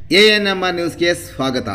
A N M ನ್ಯೂಸ್ಗೆ ಸ್ವಾಗತ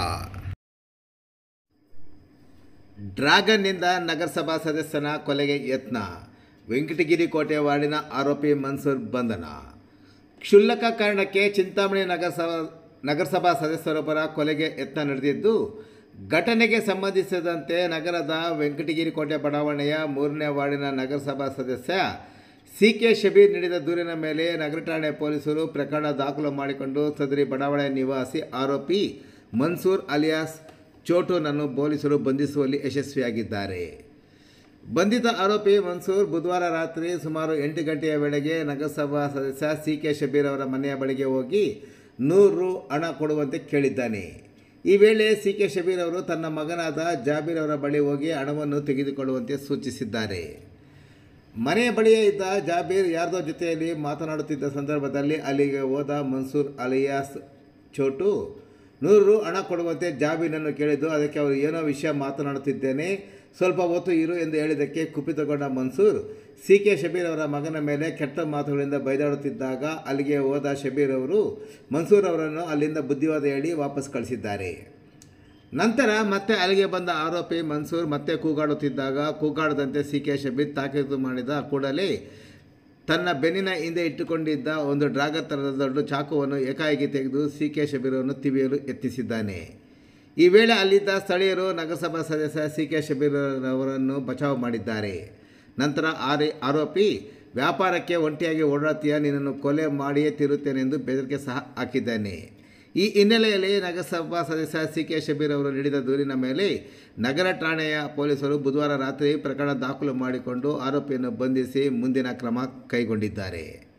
ಡ್ರ್ಯಾಗನ್ನಿಂದ ನಗರಸಭಾ ಸದಸ್ಯನ ಕೊಲೆಗೆ ಯತ್ನ ವೆಂಕಟಗಿರಿ ಕೋಟೆ ವಾರ್ಡಿನ ಆರೋಪಿ ಮನ್ಸೂರ್ ಬಂಧನ ಕ್ಷುಲ್ಲಕ ಕಾರಣಕ್ಕೆ ಚಿಂತಾಮಣಿ ನಗರಸಭಾ ನಗರಸಭಾ ಸದಸ್ಯರೊಬ್ಬರ ಕೊಲೆಗೆ ಯತ್ನ ನಡೆದಿದ್ದು ಘಟನೆಗೆ ಸಂಬಂಧಿಸಿದಂತೆ ನಗರದ ವೆಂಕಟಗಿರಿ ಕೋಟೆ ಬಡಾವಣೆಯ ಮೂರನೇ ವಾರ್ಡಿನ ನಗರಸಭಾ ಸದಸ್ಯ ಸಿ ಕೆ ಶಬೀರ್ ನೀಡಿದ ದೂರಿನ ಮೇಲೆ ನಗರ ಠಾಣೆ ಪೊಲೀಸರು ಪ್ರಕರಣ ದಾಖಲು ಮಾಡಿಕೊಂಡು ಸದರಿ ಬಡಾವಣೆ ನಿವಾಸಿ ಆರೋಪಿ ಮನ್ಸೂರ್ ಅಲಿಯಾಸ್ ಚೋಟುನನ್ನು ಪೊಲೀಸರು ಬಂಧಿಸುವಲ್ಲಿ ಯಶಸ್ವಿಯಾಗಿದ್ದಾರೆ ಬಂಧಿತ ಆರೋಪಿ ಮನ್ಸೂರ್ ಬುಧವಾರ ರಾತ್ರಿ ಸುಮಾರು ಎಂಟು ಗಂಟೆಯ ವೇಳೆಗೆ ನಗರಸಭಾ ಸದಸ್ಯ ಸಿ ಕೆ ಶಬೀರ್ ಅವರ ಮನೆಯ ಬಳಿಗೆ ಹೋಗಿ ನೂರು ರು ಹಣ ಕೊಡುವಂತೆ ಕೇಳಿದ್ದಾನೆ ಈ ವೇಳೆ ಸಿ ಕೆ ಶಬೀರ್ ಅವರು ತನ್ನ ಮಗನಾದ ಜಾಬೀರ್ ಅವರ ಬಳಿ ಹೋಗಿ ಹಣವನ್ನು ತೆಗೆದುಕೊಳ್ಳುವಂತೆ ಸೂಚಿಸಿದ್ದಾರೆ ಮನೆಯ ಬಳಿಯೇ ಇದ್ದ ಜಾಬೀರ್ ಯಾರ್ದೋ ಜೊತೆಯಲ್ಲಿ ಮಾತನಾಡುತ್ತಿದ್ದ ಸಂದರ್ಭದಲ್ಲಿ ಅಲ್ಲಿಗೆ ಹೋದ ಮನ್ಸೂರ್ ಅಲಿಯಾಸ್ ಚೋಟು ನೂರು ರು ಹಣ ಕೊಡುವಂತೆ ಜಾಬೀರನ್ನು ಕೇಳಿದ್ದು ಅದಕ್ಕೆ ಅವರು ಏನೋ ವಿಷಯ ಮಾತನಾಡುತ್ತಿದ್ದೇನೆ ಸ್ವಲ್ಪ ಹೊತ್ತು ಇರು ಎಂದು ಹೇಳಿದ್ದಕ್ಕೆ ಕುಪಿತಗೊಂಡ ಮನ್ಸೂರ್ ಸಿ ಕೆ ಶಬೀರ್ ಅವರ ಮಗನ ಮೇಲೆ ಕೆಟ್ಟ ಮಾತುಗಳಿಂದ ಬೈದಾಡುತ್ತಿದ್ದಾಗ ಅಲ್ಲಿಗೆ ಹೋದ ಶಬೀರ್ ಅವರು ಮನ್ಸೂರ್ ಅವರನ್ನು ಅಲ್ಲಿಂದ ಬುದ್ಧಿವಾದ ಹೇಳಿ ವಾಪಸ್ ಕಳಿಸಿದ್ದಾರೆ ನಂತರ ಮತ್ತೆ ಅಲ್ಲಿಗೆ ಬಂದ ಆರೋಪಿ ಮನ್ಸೂರ್ ಮತ್ತೆ ಕೂಗಾಡುತ್ತಿದ್ದಾಗ ಕೂಗಾಡದಂತೆ ಸಿ ಕೆ ಶಬೀರ್ ತಾಕೀತು ಮಾಡಿದ ಕೂಡಲೇ ತನ್ನ ಬೆನ್ನಿನ ಹಿಂದೆ ಇಟ್ಟುಕೊಂಡಿದ್ದ ಒಂದು ಡ್ರಾಗನ್ ಥರದ ದೊಡ್ಡ ಚಾಕುವನ್ನು ಏಕಾಏಕಿ ತೆಗೆದು ಸಿ ಕೆ ಶಬೀರನ್ನು ತಿವಿಯಲು ಯತ್ನಿಸಿದ್ದಾನೆ ಈ ವೇಳೆ ಅಲ್ಲಿದ್ದ ಸ್ಥಳೀಯರು ನಗರಸಭಾ ಸದಸ್ಯ ಸಿ ಕೆ ಶಬೀರ್ ಅವರನ್ನು ಬಚಾವ್ ಮಾಡಿದ್ದಾರೆ ನಂತರ ಆರಿ ಆರೋಪಿ ವ್ಯಾಪಾರಕ್ಕೆ ಒಂಟಿಯಾಗಿ ಓಡಾಡ್ತೀಯ ನಿನ್ನನ್ನು ಕೊಲೆ ಮಾಡಿಯೇ ತೀರುತ್ತೇನೆಂದು ಬೆದರಿಕೆ ಸಹ ಹಾಕಿದ್ದಾನೆ ಈ ಹಿನ್ನೆಲೆಯಲ್ಲಿ ನಗರಸಭಾ ಸದಸ್ಯ ಸಿ ಕೆ ಶಬೀರ್ ಅವರು ನೀಡಿದ ದೂರಿನ ಮೇಲೆ ನಗರ ಠಾಣೆಯ ಪೊಲೀಸರು ಬುಧವಾರ ರಾತ್ರಿ ಪ್ರಕರಣ ದಾಖಲು ಮಾಡಿಕೊಂಡು ಆರೋಪಿಯನ್ನು ಬಂಧಿಸಿ ಮುಂದಿನ ಕ್ರಮ ಕೈಗೊಂಡಿದ್ದಾರೆ